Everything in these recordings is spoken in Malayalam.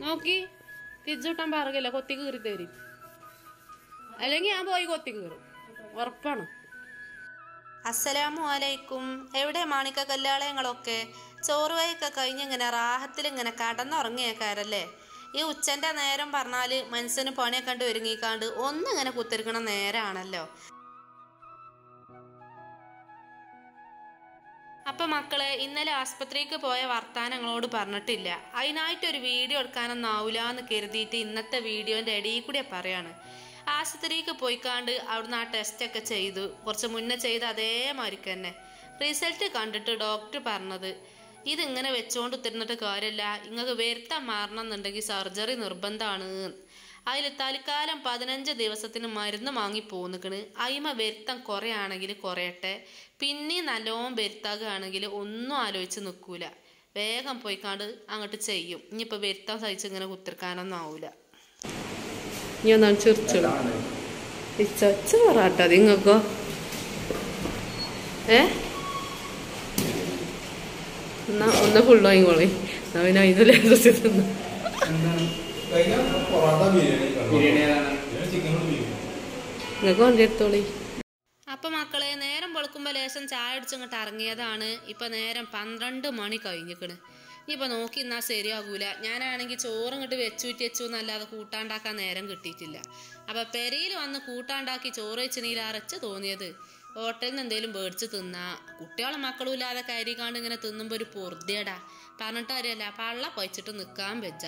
നോക്കി തിരിച്ചുവിട്ടാൻ പറകില്ല കൊത്തി കീറി തരും അല്ലെങ്കിൽ ഞാൻ പോയി കൊത്തി കീറും ഉറപ്പാണ് അസ്സലാമു അലൈക്കും എവിടെ മാണിക്ക കല്യാളങ്ങളൊക്കെ ചോറ് വയൊക്കെ കഴിഞ്ഞ് ഇങ്ങനെ റാഹത്തിൽ ഇങ്ങനെ കടന്നുറങ്ങിയേക്കാരല്ലേ ഈ ഉച്ചന്റെ നേരം പറഞ്ഞാല് മനസ്സിന് പണിയൊക്കെ കണ്ട് ഒരുങ്ങിക്കാണ്ട് ഒന്നിങ്ങനെ കുത്തിരിക്കണ നേരാണല്ലോ അപ്പൊ മക്കളെ ഇന്നലെ ആസ്പത്രിക്ക് പോയ വർത്താനങ്ങളോട് പറഞ്ഞിട്ടില്ല അതിനായിട്ടൊരു വീഡിയോ എടുക്കാനൊന്നും ആവൂലെന്ന് കരുതിയിട്ട് ഇന്നത്തെ വീഡിയോന്റെ ഇടയിൽ കൂടെ പറയാണ് ആശുപത്രിക്ക് പോയിക്കാണ്ട് അവിടുന്ന് ആ ടെസ്റ്റ് ഒക്കെ ചെയ്തു കുറച്ച് മുന്നേ ചെയ്ത അതേമാതിരിക്ക് തന്നെ റിസൾട്ട് കണ്ടിട്ട് ഡോക്ടർ പറഞ്ഞത് ഇതിങ്ങനെ വെച്ചുകൊണ്ട് തിരുന്നിട്ട് കാര്യമില്ല നിങ്ങൾക്ക് വരുത്താൻ മാറണം എന്നുണ്ടെങ്കിൽ സർജറി നിർബന്ധമാണ് അതിൽ തൽക്കാലം പതിനഞ്ച് ദിവസത്തിന് മരുന്ന് വാങ്ങി പോന്നിക്കണ് അയിമ വരുത്തം കുറയാണെങ്കിൽ കുറയട്ടെ പിന്നെ നല്ലോണം വരുത്താകുകയാണെങ്കിൽ ഒന്നും ആലോചിച്ച് നിൽക്കൂല വേഗം പോയിക്കാണ്ട് അങ്ങോട്ട് ചെയ്യും ഇനിയിപ്പോൾ വരുത്താൻ സഹിച്ച് ഇങ്ങനെ കുത്തിരിക്കാനൊന്നും ആവൂല ഇനി ഒന്നാണ് ചിരിച്ചോളൂ ഇച്ചൊച്ച പറട്ടോ നിങ്ങൾക്കോ ഏ എന്നാ ഒന്ന് ഫുള്ള് വാങ്ങിക്കോളി എന്നാ പിന്നെ അതിന് ലേസസ് തിന്നു നിങ്ങൾക്ക് വണ്ടി എടുത്തോളി അപ്പൊ മക്കളെ നേരം വെളുക്കുമ്പോ ലേശം ചായ അടിച്ചിങ്ങോട്ട് ഇറങ്ങിയതാണ് ഇപ്പൊ നേരം പന്ത്രണ്ട് മണി കഴിഞ്ഞിക്കണ് ഇനിയിപ്പൊ നോക്കി എന്നാ ശരിയാകൂല ഞാനാണെങ്കിൽ ചോറ് ഇങ്ങോട്ട് വെച്ചൂറ്റി വെച്ചു എന്നല്ലാതെ കൂട്ടാണ്ടാക്കാൻ നേരം കിട്ടിയിട്ടില്ല അപ്പൊ പെരയിൽ വന്ന് കൂട്ടാണ്ടാക്കി ചോറ് വെച്ചിനീൽ അരച്ച് തോന്നിയത് ഹോട്ടലിൽ നിന്ന് എന്തേലും മേടിച്ച് തിന്നാ കുട്ടികളും മക്കളും ഇല്ലാതെ കരികാണ്ട് ഇങ്ങനെ തിന്നുമ്പോ ഒരു പൊറുതിയടാ പറഞ്ഞിട്ട് അറിയല്ല പള്ള പൊയ്ച്ചിട്ട് നിക്കാൻ വെച്ച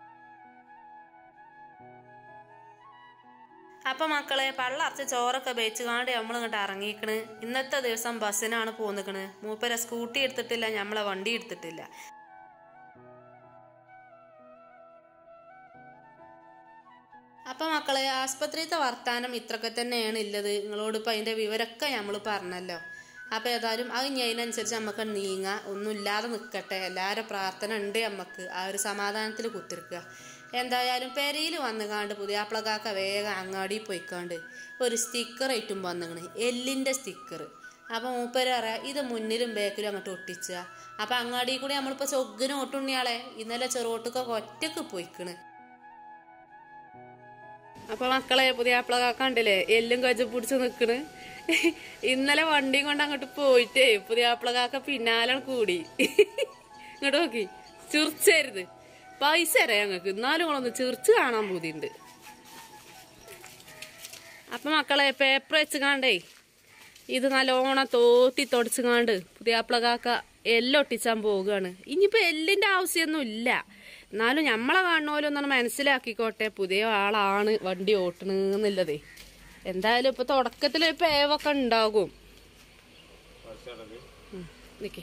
അപ്പൊ മക്കളെ പള്ളറച്ച് ചോറൊക്കെ വെച്ചുകാണ്ട് നമ്മളിങ്ങോട്ട് ഇറങ്ങിക്കണ് ഇന്നത്തെ ദിവസം ബസ്സിനാണ് പോന്നിക്കണ് മൂപ്പര സ്കൂട്ടി എടുത്തിട്ടില്ല നമ്മളെ വണ്ടി എടുത്തിട്ടില്ല അപ്പൊ മക്കളെ ആസ്പത്രിയിലത്തെ വർത്താനം ഇത്രയൊക്കെ തന്നെയാണ് ഉള്ളത് നിങ്ങളോട് ഇപ്പൊ അതിന്റെ വിവരമൊക്കെ നമ്മൾ പറഞ്ഞല്ലോ അപ്പൊ ഏതായാലും അത് ഇനി അതിനനുസരിച്ച് നമുക്ക് നീങ്ങാ ഒന്നും ഇല്ലാതെ നിൽക്കട്ടെ എല്ലാവരും പ്രാർത്ഥന ഉണ്ട് നമുക്ക് ആ ഒരു സമാധാനത്തിൽ കുത്തിരിക്കുക എന്തായാലും പെരയിൽ വന്നുകാണ്ട് പുതിയാപ്പിളക്കാക്ക വേഗം അങ്ങാടി പോയിക്കാണ്ട് ഒരു സ്റ്റിക്കർ ആയിട്ടും വന്നിക്കണ് എല്ലിന്റെ സ്റ്റിക്കർ അപ്പൊ മൂപ്പര് പറയാ ഇത് മുന്നിലും ബാക്കിലും അങ്ങോട്ട് ഒട്ടിച്ചുക അപ്പൊ അങ്ങാടി കൂടി നമ്മളിപ്പോ ചൊഗ്ഗിന് ഒട്ടുണ്ണിയാളെ ഇന്നലെ ചെറുോട്ടൊക്കെ ഒറ്റക്ക് പോയിക്കണ് അപ്പൊ മക്കളെ പുതിയ കണ്ടില്ലേ എല്ലും കജ്ജ പിടിച്ച് നിക്കണ് ഇന്നലെ വണ്ടിയും കൊണ്ട് അങ്ങോട്ട് പോയിട്ടേ പുതിയ കാക്ക പിന്നാലെ കൂടി ഇങ്ങോട്ട് നോക്കി ചിറിച്ചരുത് പൈസ തരാം ഞങ്ങക്ക് എന്നാലും നിങ്ങളൊന്ന് ചിറിച്ച് കാണാൻ പൂതിയുണ്ട് അപ്പൊ മക്കളെ പേപ്പർ വെച്ച് കാണ്ടേ ഇത് നല്ലോണം തോത്തി തുടച്ച് കാണ്ട് പുതിയ കാക്ക എല്ലാം ഒട്ടിച്ചാൻ പോവുകയാണ് ഇനിയിപ്പോ എല്ലിന്റെ ആവശ്യമൊന്നും ഇല്ല എന്നാലും ഞമ്മളെ കാണുന്ന ഒന്നാണ് മനസ്സിലാക്കിക്കോട്ടെ പുതിയ ആളാണ് വണ്ടി ഓട്ടണെന്നുള്ളതേ എന്തായാലും ഇപ്പൊ തുടക്കത്തിൽ ഒരു പേവൊക്കെ ഉണ്ടാകും ഉം, നിക്കേ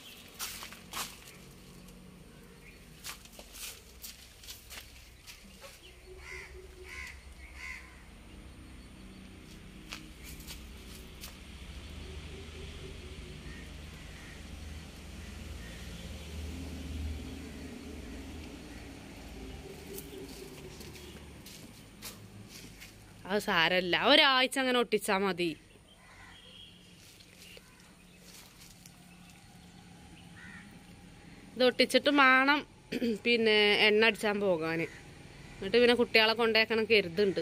അത് സാരല്ല ഒരാഴ്ച അങ്ങനെ ഒട്ടിച്ചാ മതി ഇത് ഒട്ടിച്ചിട്ട് വേണം പിന്നെ എണ്ണ അടിച്ചാൻ പോകാന് എന്നിട്ട് പിന്നെ കുട്ടികളെ കൊണ്ടേക്കണം കരുതുണ്ട്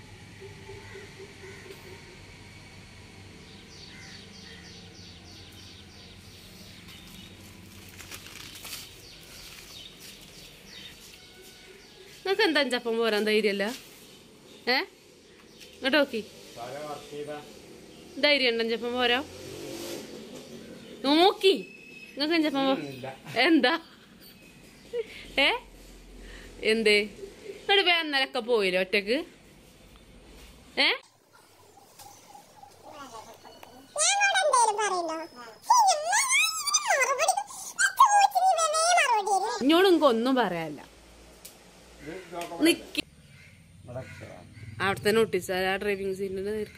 നിങ്ങൾക്ക് എന്താ ചപ്പം പോരാൻ ധൈര്യമല്ല ഏ ഇങ്ങോട്ട് നോക്കി ധൈര്യം ഉണ്ടോ ചപ്പം പോരാ നോക്കി നിങ്ങൾക്ക് ചപ്പം പോ എന്താ ഏ എന്തേ ഇങ്ങോട്ട് പോയി അന്നലൊക്കെ പോയില്ലേ ഒറ്റക്ക് ഏ ഇഞ്ഞോട് നിങ്ങൾക്ക് ഒന്നും പറയാല്ല നിക്കി അവിടെ തന്നെ ഒട്ടിച്ചാൽ ആ ഡ്രൈവിംഗ് സീറ്റിന്റെ നേർക്ക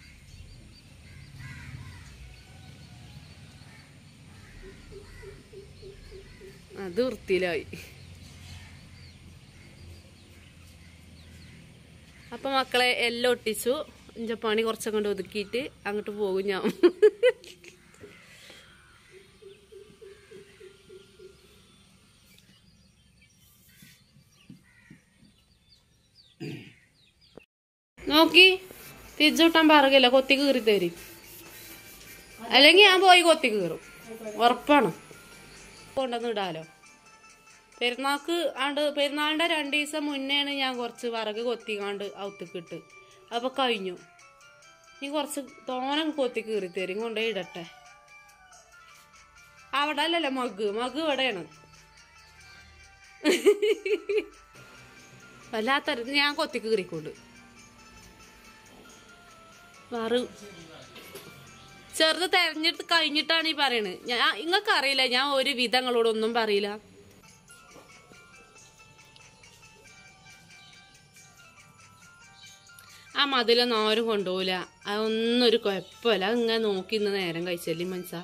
അത് വൃത്തിയിലായി അപ്പൊ മക്കളെ എല്ലാം ഒട്ടിച്ചു ഇഞ്ച പണി കുറച്ചങ്ങോട്ട് ഒതുക്കിയിട്ട് അങ്ങോട്ട് പോകും ഞാൻ നോക്കി തിരിച്ചുവിട്ടാൻ പറകില്ല കൊത്തി കീറി തരും അല്ലെങ്കിൽ ഞാൻ പോയി കൊത്തി കീറും ഉറപ്പാണ് കൊണ്ടുവന്ന് ഇടാലോ പെരുന്നാൾക്ക് ആണ്ട് പെരുന്നാളിന്റെ രണ്ട് ദിവസം മുന്നെയാണ് ഞാൻ കുറച്ച് വിറക് കൊത്തിക്കാണ്ട് ഔത്തിക്കിട്ട് അപ്പൊ കഴിഞ്ഞു നീ കുറച്ച് തോനം കൊത്തി കീറി തരും കൊണ്ടുപോയി ഇടട്ടെ അവിടെ അല്ലല്ലോ മഗ് മഗ് ഇവിടെയാണ് വല്ലാത്ത ഞാൻ കൊത്തി കീറിക്കൊണ്ട് വറു ചെറുത് തെരഞ്ഞെടുത്ത് കഴിഞ്ഞിട്ടാണ് ഈ പറയണത് ഞാൻ നിങ്ങൾക്ക് അറിയില്ല ഞാൻ ഒരു വിധങ്ങളോടൊന്നും പറയില്ല ആ മതിലൊന്നും ആരും കൊണ്ടുപോകില്ല അതൊന്നും ഒരു കുഴപ്പമില്ല അതിങ്ങനെ നോക്കി ഇന്ന് നേരം കഴിച്ചല്ലേ മനസ്സാ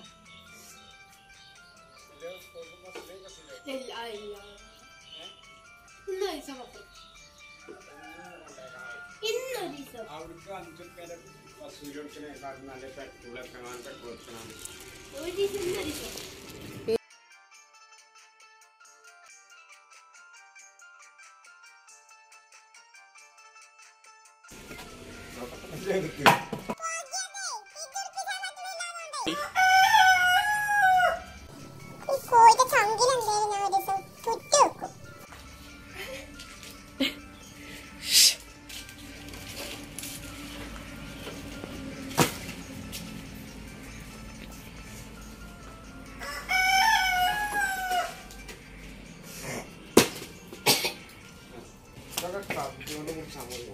അവർക്ക് അഞ്ചു പേരെ വസൂല് കൊടുക്കണേക്കാളും നല്ല പെട്രോൾ എത്തണം പെട്രോൾ എത്തണം ഈ കോഴിയുടെ ചങ്കിലെന്തേലും ഞാൻ ഒരു ദിവസം കുത്തി വെക്കും ഇതൊക്കെ കപ്പിയോണ്ട് കുടിച്ചാൽ മതി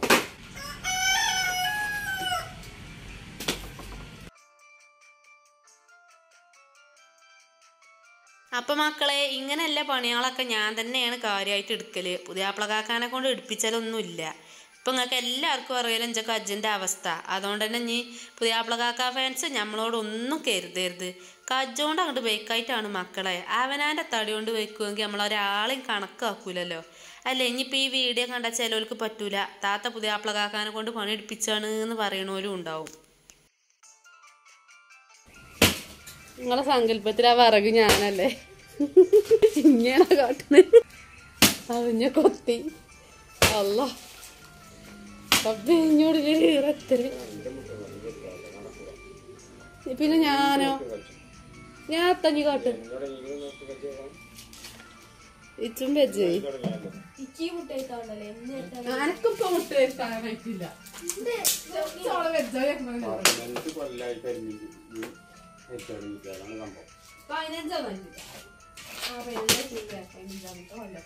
അപ്പൊ മക്കളെ ഇങ്ങനെയല്ല പണികളൊക്കെ ഞാൻ തന്നെയാണ് കാര്യമായിട്ട് എടുക്കല് പുതിയ കാക്കാനെ കൊണ്ട് എടുപ്പിച്ചാലൊന്നുമില്ല ഇപ്പൊ നിങ്ങൾക്ക് എല്ലാവർക്കും അറിയാലോ എൻ്റെ കജ്ജിൻ്റെ അവസ്ഥ അതുകൊണ്ട് തന്നെ ഇനി പുതിയ കാക്ക ഫാൻസ് നമ്മളോട് ഒന്നും കരുതരുത് കജ്ജോണ്ട് അങ്ങോട്ട് ബേക്കായിട്ടാണ് മക്കളെ അവനാൻ്റെ തടി കൊണ്ട് വെക്കുമെങ്കിൽ നമ്മൾ ഒരാളെയും കണക്കാക്കൂലല്ലോ അല്ലേ ഇനിയിപ്പോൾ ഈ വീഡിയോ കണ്ടാൽ ചിലവർക്ക് പറ്റൂല താത്ത പുതിയ കാക്കാനെ കൊണ്ട് പണി എടുപ്പിച്ചാണ് എന്ന് പറയണവരും ഉണ്ടാവും നിങ്ങളെ സങ്കല്പത്തിൽ ആ വിറക് ഞാനല്ലേ ചിങ്ങാണ് കാട്ടുന്നത് അവഞ്ഞ കൊത്തി അല്ല അപ്പഞ്ഞോട് ഇറത്തര് പിന്നെ ഞാനോ ഞാൻ തഞ്ഞി കാട്ട് ഇച്ചും വെജ് അനക്കിപ്പോ മുട്ട വെക്കാൻ പറ്റില്ല പതിനഞ്ച് കൊല്ലായി കരിഞ്ഞിട്ട് വെച്ചോണ്ടിരിക്കുകയാണ് സംഭവം പതിനഞ്ചാം പറ്റില്ല ആ പതിനഞ്ചാം പതിനഞ്ചാമത്തെ കൊല്ലം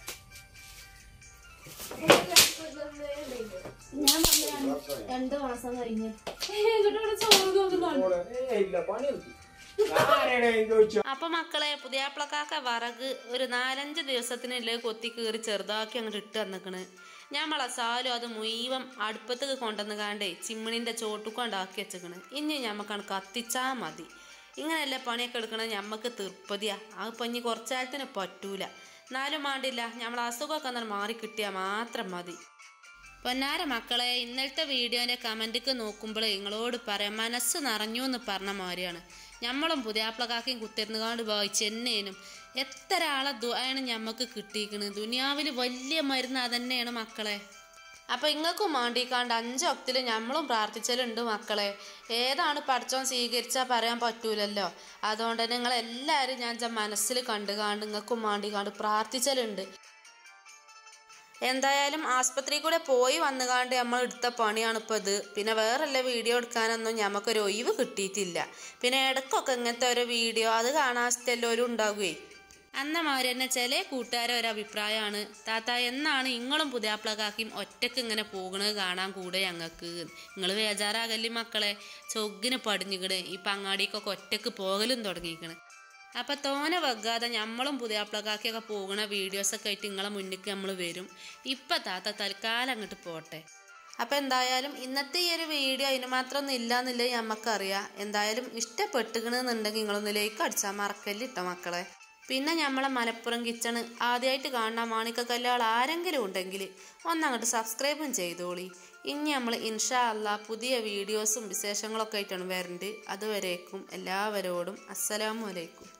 ഞാൻ പറഞ്ഞു രണ്ടു മാസം കഴിഞ്ഞു ചോറ് നോക്കുന്നുണ്ട് ഏയ് ഇല്ല പണി നിർത്തി ആരെടെ ചോദിച്ചു അപ്പൊ മക്കളെ പുതിയാപ്പിളക്കാക്ക വറക് ഒരു നാലഞ്ച് ദിവസത്തിനുള്ളിൽ കൊത്തി കീറി ചെറുതാക്കി അങ്ങോട്ട് ഇട്ട് തന്നിക്കണ് ഞമ്മളെ സാലും അത് മുഴുവൻ അടുപ്പത്തേക്ക് കൊണ്ടുവന്ന് കാണ്ടേ ചിമ്മിണിന്റെ ചോട്ടുകൊണ്ടാക്കി വെച്ചേക്കണ് ഇനി ഞമ്മക്കാണ് കത്തിച്ചാ മതി ഇങ്ങനെയല്ല പണിയൊക്കെ എടുക്കണത് ഞമ്മക്ക് തീർപ്പതിയാ അത് പഞ്ഞി കുറച്ചാലത്തിന് പറ്റൂല എന്നാലും വേണ്ടില്ല ഞമ്മളെ അസുഖമൊക്കെ ഒന്ന് മാറി കിട്ടിയാൽ മാത്രം മതി പൊന്നാര മക്കളെ ഇന്നലത്തെ വീഡിയോന്റെ കമന്റിക്ക് നോക്കുമ്പോൾ നിങ്ങളോട് പറയാം മനസ്സ് നിറഞ്ഞു എന്ന് പറഞ്ഞ മാതിരിയാണ് ഞമ്മളും പുതിയാപ്പിളക്കാക്കയും കുത്തിരുന്നുകാണ്ട് വായിച്ചെന്നേനും എത്ര ആളെ ദുആണ് ഞമ്മക്ക് കിട്ടിയിരിക്കണ് ദുനിയാവിൽ വലിയ മരുന്ന് അതന്നെയാണ് മക്കളെ അപ്പൊ ഇങ്ങൾക്കും മാണ്ടിക്കാണ്ട് അഞ്ചൊക്തിൽ ഞമ്മളും പ്രാർത്ഥിച്ചലുണ്ട് മക്കളെ ഏതാണ് പഠിച്ചോൻ സ്വീകരിച്ചാൽ പറയാൻ പറ്റൂലല്ലോ അതുകൊണ്ട് തന്നെ നിങ്ങൾ എല്ലാവരും ഞാൻ ച മനസ്സിൽ കണ്ടുകാണ്ട് നിങ്ങൾക്കും മാണ്ടിക്കാണ്ട് പ്രാർത്ഥിച്ചലുണ്ട് എന്തായാലും ആസ്പത്രി കൂടെ പോയി വന്നുകാണ്ട് നമ്മൾ എടുത്ത പണിയാണ് ഇപ്പോൾ ഇത് പിന്നെ വേറെല്ല വീഡിയോ എടുക്കാനൊന്നും ഞമ്മക്കൊരു ഒഴിവ് കിട്ടിയിട്ടില്ല പിന്നെ ഇടയ്ക്കൊക്കെ ഇങ്ങനത്തെ ഒരു വീഡിയോ അത് കാണാൻ ഉണ്ടാകുകയെ അന്ന മാതിരി തന്നെ ചില കൂട്ടുകാരെ ഒരു അഭിപ്രായമാണ് താത്ത എന്നാണ് നിങ്ങളും പുതിയാപ്പിളക്കാക്കിയും ഒറ്റക്ക് ഇങ്ങനെ പോകണത് കാണാൻ കൂടെ ഞങ്ങൾക്ക് നിങ്ങൾ ബേജാറാകല്ലേ മക്കളെ ചൊഗ്ഗിന് പടിഞ്ഞിക്കണ് ഈ പങ്ങാടിക്കൊക്കെ ഒറ്റക്ക് പോകലും തുടങ്ങിക്കണ് അപ്പൊ തോന വെക്കാതെ നമ്മളും പുതിയാപ്പിളക്കാക്കിയൊക്കെ പോകുന്ന വീഡിയോസൊക്കെ ആയിട്ട് നിങ്ങളെ മുന്നിലേക്ക് നമ്മൾ വരും ഇപ്പൊ താത്ത തൽക്കാലം അങ്ങോട്ട് പോട്ടെ അപ്പൊ എന്തായാലും ഇന്നത്തെ ഈ ഒരു വീഡിയോ അതിന് മാത്രം ഒന്നും ഇല്ലാന്നില്ല ഞമ്മക്കറിയാം എന്തായാലും ഇഷ്ടപ്പെട്ടുകണെന്നുണ്ടെങ്കിൽ നിങ്ങളൊന്ന് ലൈക്ക് അടിച്ചാൽ മറക്കല്ലിട്ടോ മക്കളെ പിന്നെ നമ്മളെ മലപ്പുറം കിച്ചണ് ആദ്യമായിട്ട് കാണുന്ന മാണിക്കക്കല്ലുകൾ ആരെങ്കിലും ഉണ്ടെങ്കിൽ ഒന്നങ്ങോട്ട് സബ്സ്ക്രൈബും ചെയ്തോളി ഇനി നമ്മൾ ഇൻഷാ അല്ലാ പുതിയ വീഡിയോസും വിശേഷങ്ങളൊക്കെ ആയിട്ടാണ് വരേണ്ടത് അതുവരേക്കും എല്ലാവരോടും അസ്സലാമു അലൈക്കും